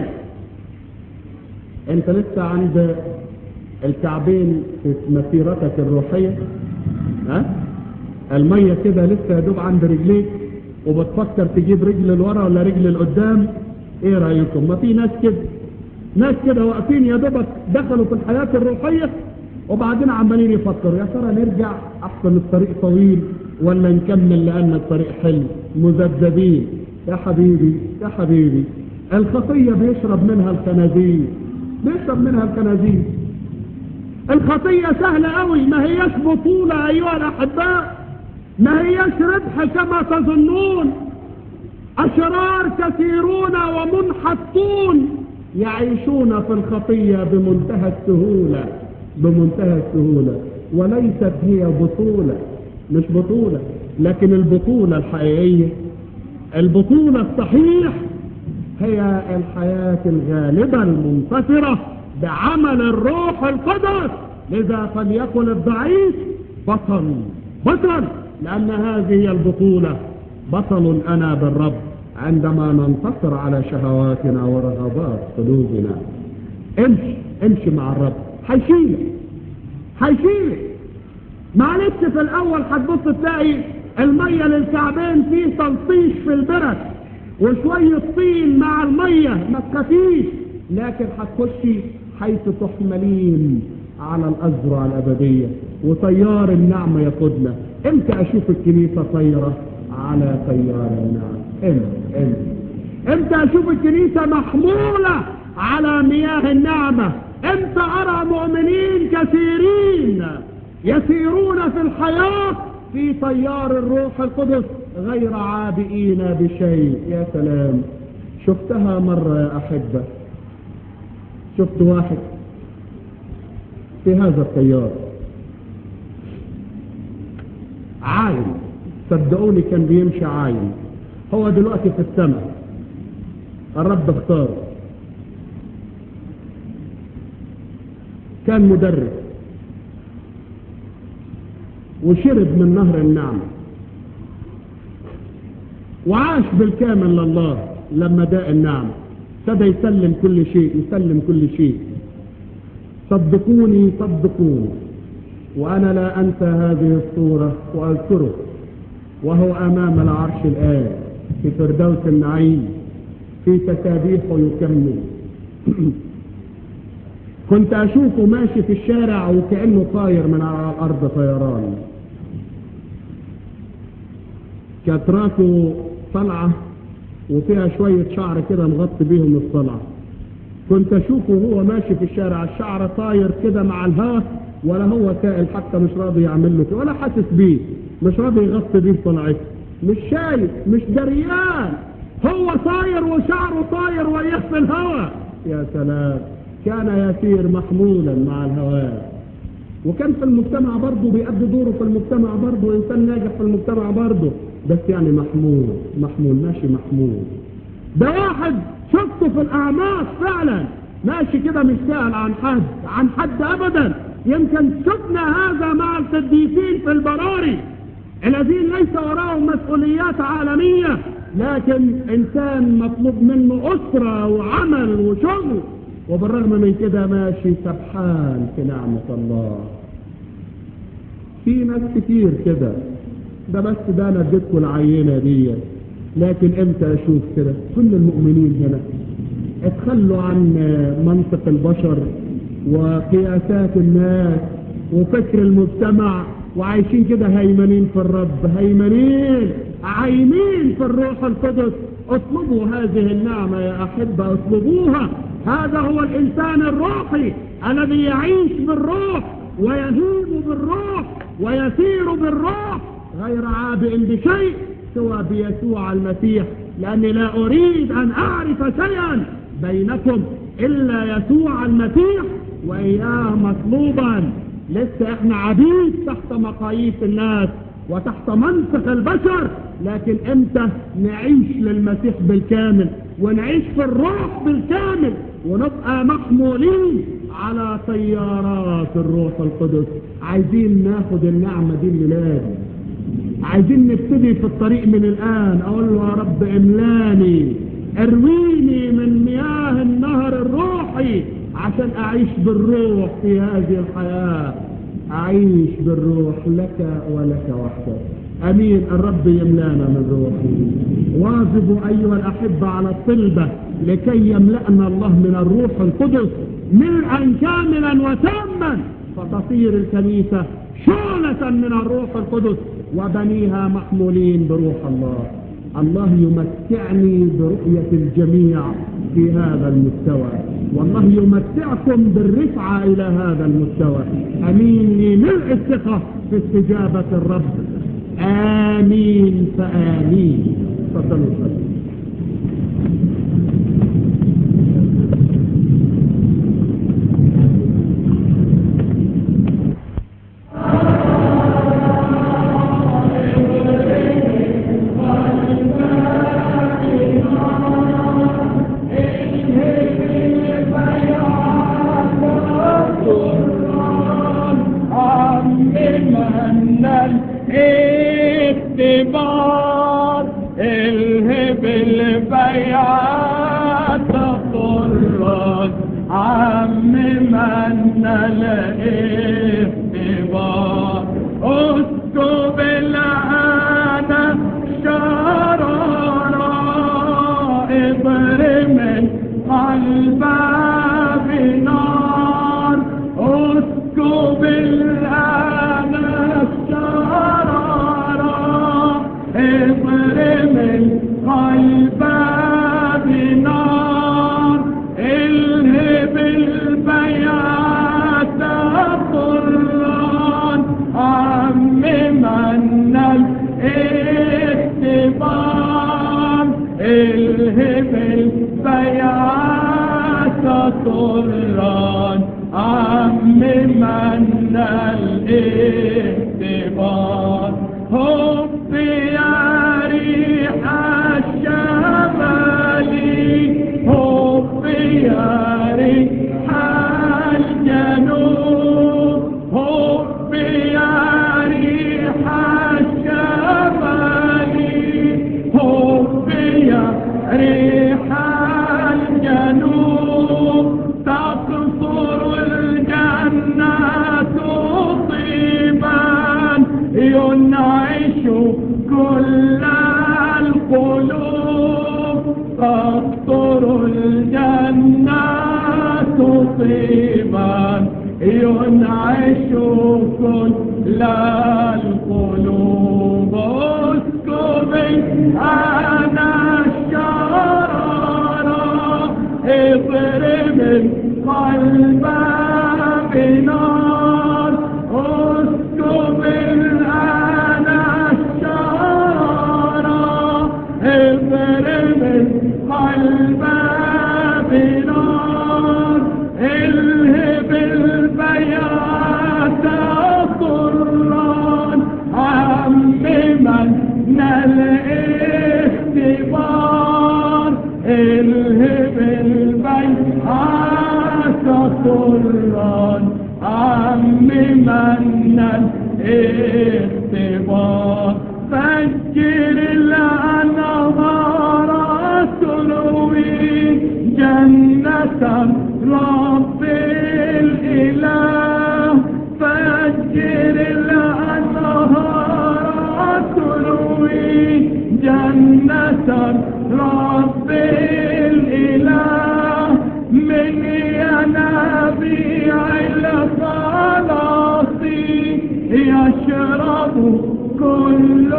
انت لسه عند الكعبين في مسيرتك الروحية ها المية كده لسه يا دوب عند رجليك وبتفكر تجيب رجل لورا ولا رجل لقدام ايه رأيكم ما في ناس كده ناس كده واقفين يا دوبك دخلوا في الحياة الروحية وبعدين عمالين يفكروا يا ترى نرجع احسن الطريق طويل ولا نكمل لان الطريق حلو مذبذبين يا حبيبي يا حبيبي الخطية بيشرب منها الخنازير بيشرب منها الخنازير الخطية سهلة قوي ما هياش بطولة ايها الاحباء ما هياش ربح كما تظنون أشرار كثيرون ومنحطون يعيشون في الخطية بمنتهى السهولة بمنتهى السهولة وليست هي بطولة مش بطولة لكن البطولة الحقيقية البطولة الصحيح هي الحياة الغالبة المنتصرة بعمل الروح القدس لذا فليكن الضعيف بطل بطل لأن هذه هي البطولة بطل أنا بالرب عندما ننتصر على شهواتنا ورغبات قلوبنا امشي امشي مع الرب هيشيلك هيشيلك معلش في الاول هتبص تلاقي الميه للكعبين فيه تلطيش في البرد وشويه طين مع الميه ما تخافيش لكن هتخشي حيث تحملين على الازرع الابديه وطيار النعمه يقودنا امتى اشوف الكنيسه طايره على طيار النعمه امتى امتى امتى اشوف الكنيسه محموله على مياه النعمه امتى ارى مؤمنين كثيرين يسيرون في الحياة في طيار الروح القدس غير عابئين بشيء يا سلام شفتها مرة يا أحبة شفت واحد في هذا الطيار عايم صدقوني كان بيمشي عايم هو دلوقتي في السماء الرب اختاره كان مدرس وشرب من نهر النعمة وعاش بالكامل لله لما داء النعمة ابتدى يسلم كل شيء يسلم كل شيء صدقوني صدقوني وأنا لا أنسى هذه الصورة وأذكره وهو أمام العرش الآن في فردوس النعيم في تسابيحه يكمل كنت أشوفه ماشي في الشارع وكأنه طاير من على الأرض طيران كانت راسه طلعة وفيها شوية شعر كده مغطي بيهم الطلعة كنت أشوفه وهو ماشي في الشارع الشعر طاير كده مع الهواء ولا هو سائل حتى مش راضي يعمل له كده ولا حاسس بيه مش راضي يغطي بيه طلعته مش شايف مش دريان هو طاير وشعره طاير وياه في الهواء يا سلام كان يسير محمولا مع الهواء وكان في المجتمع برضه بيأدي دوره في المجتمع برضه إنسان ناجح في المجتمع برضه بس يعني محمول محمول ماشي محمول ده واحد شفته في الأعماق فعلا ماشي كده مش سائل عن حد عن حد أبدا يمكن شفنا هذا مع القديسين في البراري الذين ليس وراهم مسؤوليات عالمية لكن إنسان مطلوب منه أسرة وعمل وشغل وبالرغم من كده ماشي سبحان في نعمة الله في ناس كتير كده ده بس ده انا اديتكم العينة دي لكن امتى اشوف كده كل المؤمنين هنا اتخلوا عن منطق البشر وقياسات الناس وفكر المجتمع وعايشين كده هيمنين في الرب هيمنين عايمين في الروح القدس اطلبوا هذه النعمة يا أحبة اطلبوها هذا هو الإنسان الروحي الذي يعيش بالروح ويهيب بالروح ويسير بالروح غير عابئ بشيء سوى بيسوع المسيح لأني لا أريد أن أعرف شيئا بينكم إلا يسوع المسيح وإياه مطلوبا لسه احنا عبيد تحت مقاييس الناس وتحت منطق البشر لكن امتى نعيش للمسيح بالكامل ونعيش في الروح بالكامل ونبقى محمولين على طيارات الروح القدس عايزين ناخد النعمة دي الميلاد عايزين نبتدي في الطريق من الآن أقول له يا رب املاني ارويني من مياه النهر الروحي عشان أعيش بالروح في هذه الحياة أعيش بالروح لك ولك وحدك أمين الرب يملانا من روحه واظبوا أيها الأحبة على الطلبة لكي يملأنا الله من الروح القدس ملءا كاملا وتاما فتصير الكنيسة شعلة من الروح القدس وبنيها محمولين بروح الله الله يمتعني برؤية الجميع في هذا المستوى والله يمتعكم بالرفعة إلى هذا المستوى أمين لملء الثقة في استجابة الرب آمين فآمين تفضلوا الاختبار الهب البيعات طرات عم من الاختبار اسكب الآن شرارا اضرب من قلبها بنار اسكب الآن الشرارا اضرب من قلبها بنار الهب البيات طران عم من الاختبار الهب البيات طران عم من الاختبار حب يا ريح الشمالي حب يا ريح الجنوب حب يا ريح الشمالي حب يا ريح الجنوب تقصر الجنات طيبا ينعش كل القلوب تقطر الجنات طيبا ينعش كل القلوب اسكب انا الشرارة اضرب القلب بنار اسكب الآن الشرارة اضرب القلب بنار الهب البيات طران عم من الاختبار الهب البيات طران عم من الاختبار فجر الأنهار تروي جنة رب الإله فجر الأنهار تروي جنة رب الإله من ينابيع الخلاص يشرب كل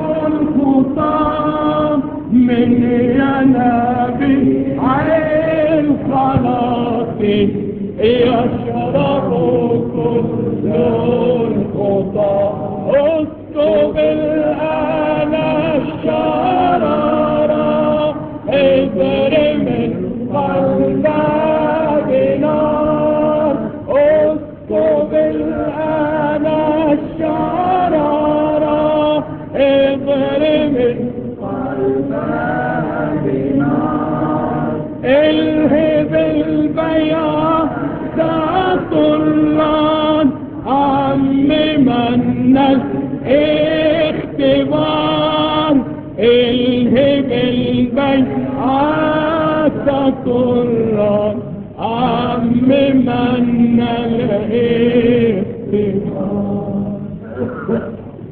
الخطام من ينابيع الخلاص يشرب كل الخطام اسكب الآن الشرارة اضرب القلب بنار اسكب الآن الشرارة اضرب القلب بنار الهب البياض طلان عم من اختبار الهب البيعات طلان عم من الاختبار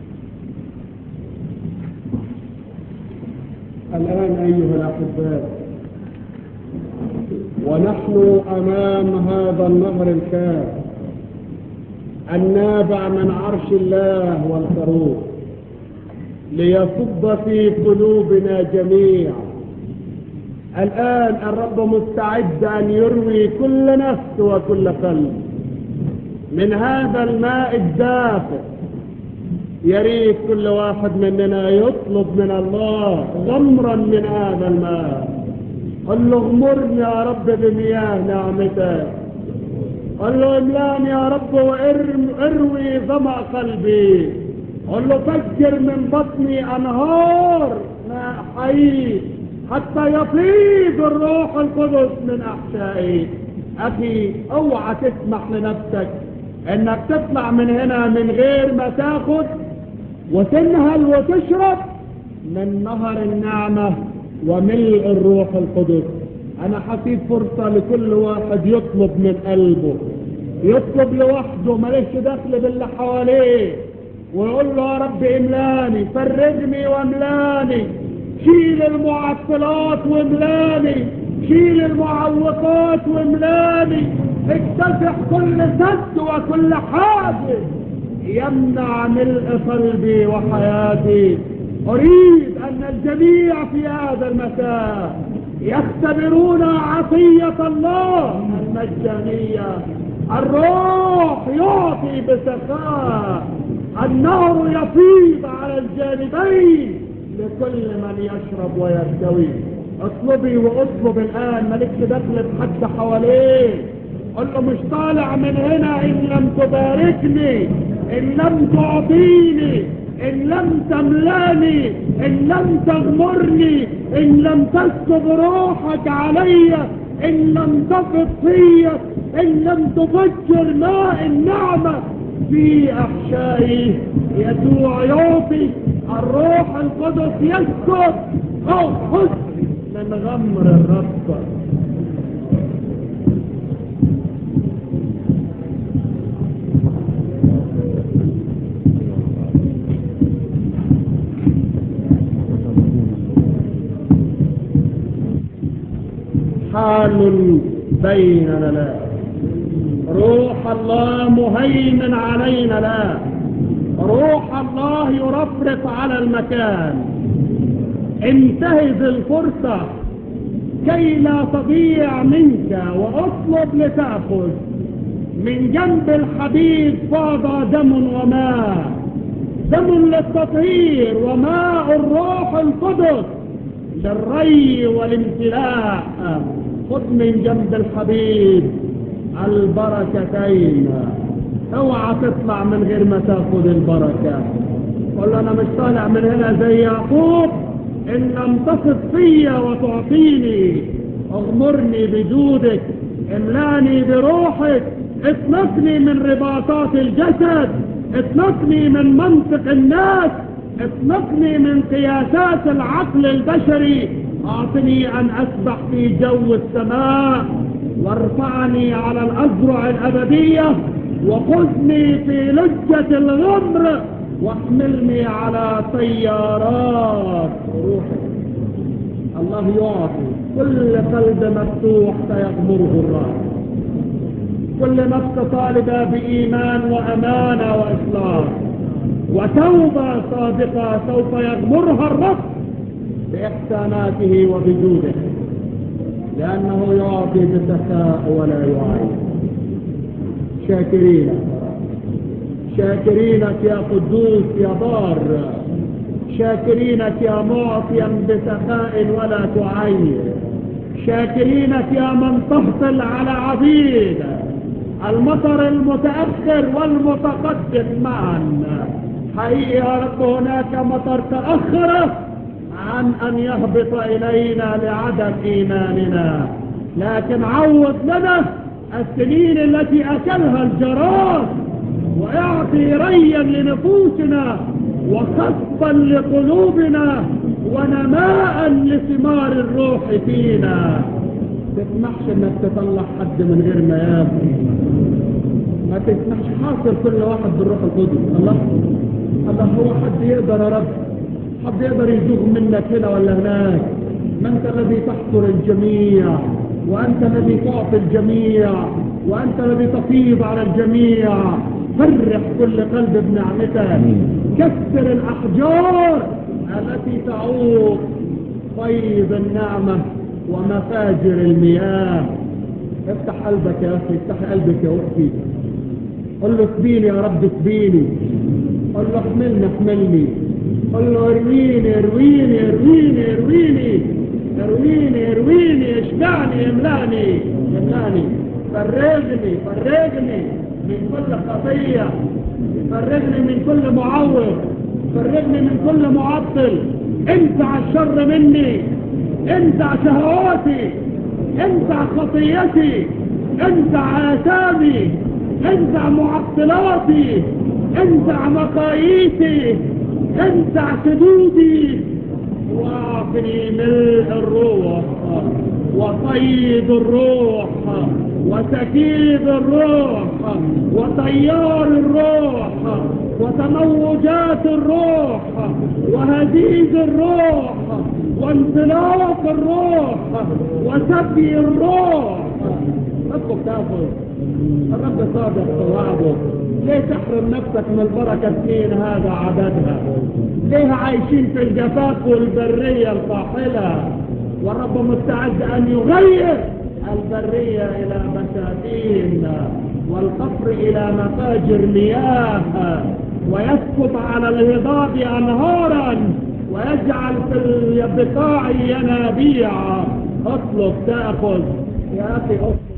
الآن أيها الأحباء ونحن أمام هذا النهر الكاف النابع من عرش الله والخروف ليصب في قلوبنا جميعا الآن الرب مستعد أن يروي كل نفس وكل قلب من هذا الماء الدافئ يا ريت كل واحد مننا يطلب من الله غمرا من هذا الماء قل له اغمرني يا رب بمياه نعمتك قل له املاني يا رب واروي ظمأ قلبي قل له فجر من بطني انهار ماء حي حتى يفيض الروح القدس من احشائي اخي اوعى تسمح لنفسك انك تطلع من هنا من غير ما تاخد وتنهل وتشرب من نهر النعمة وملء الروح القدس انا حسيت فرصة لكل واحد يطلب من قلبه يطلب لوحده ماليش دخل باللي حواليه ويقول له يا رب املاني فرجني واملاني شيل المعطلات واملاني شيل المعوقات واملاني اكتسح كل سد وكل حاجز يمنع ملء قلبي وحياتي اريد ان الجميع في هذا المساء يختبرون عطية الله المجانية الروح يعطي بسخاء النهر يفيض على الجانبين لكل من يشرب ويرتوي اطلبي واطلب الان مالكش دخل بحد حواليه قل له مش طالع من هنا ان لم تباركني ان لم تعطيني ان لم تملاني ان لم تغمرني ان لم تسكب روحك علي ان لم تفض فيا ان لم تفجر ماء النعمة في احشائي يسوع يعطي الروح القدس يسكب او خذ من غمر الرب حال بيننا لا روح الله مهيمن علينا لا روح الله يرفرق على المكان انتهز الفرصة كي لا تضيع منك واطلب لتأخذ من جنب الحبيب فاض دم وماء دم للتطهير وماء الروح القدس للري والامتلاء خذ من جنب الحبيب البركتين اوعى تطلع من غير ما تاخذ البركة قل انا مش طالع من هنا زي يعقوب ان لم تثق فيا وتعطيني اغمرني بجودك املاني بروحك اطلقني من رباطات الجسد اطلقني من منطق الناس اطلقني من قياسات العقل البشري اعطني ان اسبح في جو السماء وارفعني على الازرع الابدية وخذني في لجة الغمر واحملني على طيارات روحك الله يعطي كل قلب مفتوح سيغمره الله كل نفس طالبة بإيمان وأمانة وإصلاح وتوبة صادقة سوف يغمرها الرب بإحساناته وبجوده لأنه يعطي بسخاء ولا يعين شاكرينك شاكرينك يا قدوس يا بار شاكرينك يا معطيا بسخاء ولا تعين شاكرينك يا من تهطل على عبيد المطر المتأخر والمتقدم معا حقيقي يا رب هناك مطر تأخر عن أن يهبط إلينا لعدم إيماننا لكن عوض لنا السنين التي أكلها الجراد ويعطي ريا لنفوسنا وخصبا لقلوبنا ونماء لثمار الروح فينا تسمحش انك تطلع حد من غير ما ياكل ما تسمحش حاصر كل واحد بالروح القدس الله الله هو حد يقدر يا رب حد يقدر يزوغ منك هنا ولا هناك ما انت الذي تحصر الجميع وانت الذي تعطي الجميع وانت الذي تفيض على الجميع فرح كل قلب بنعمتك كسر الاحجار التي تعوق فيض النعمة ومفاجر المياه افتح قلبك يا اخي افتح قلبك يا اختي قل له اسبيني يا رب اسبيني قل له احملني احملني قل له ارويني ارويني ارويني ارويني ارويني ارويني اشبعني املاني املاني فرجني فرجني من كل خطية فرجني من كل معوق فرجني من كل معطل انزع الشر مني انزع شهواتي انزع خطيتي انزع آثامي انزع معطلاتي انزع مقاييسي انزع سدودي واعطني ملء الروح وصيد الروح وسكيب الروح وطيار الروح وتموجات الروح وهزيز الروح وانطلاق الروح وسبي الروح اطلب تاخذ الرب صادق في وعده ليه تحرم نفسك من البركة سنين هذا عددها ليه عايشين في الجفاف والبرية القاحلة والرب مستعد ان يغير البرية الى بساتين والقصر الى مفاجر مياه ويسقط على الهضاب انهارا ويجعل في البقاع ينابيع اطلب تأخذ يا اخي اطلب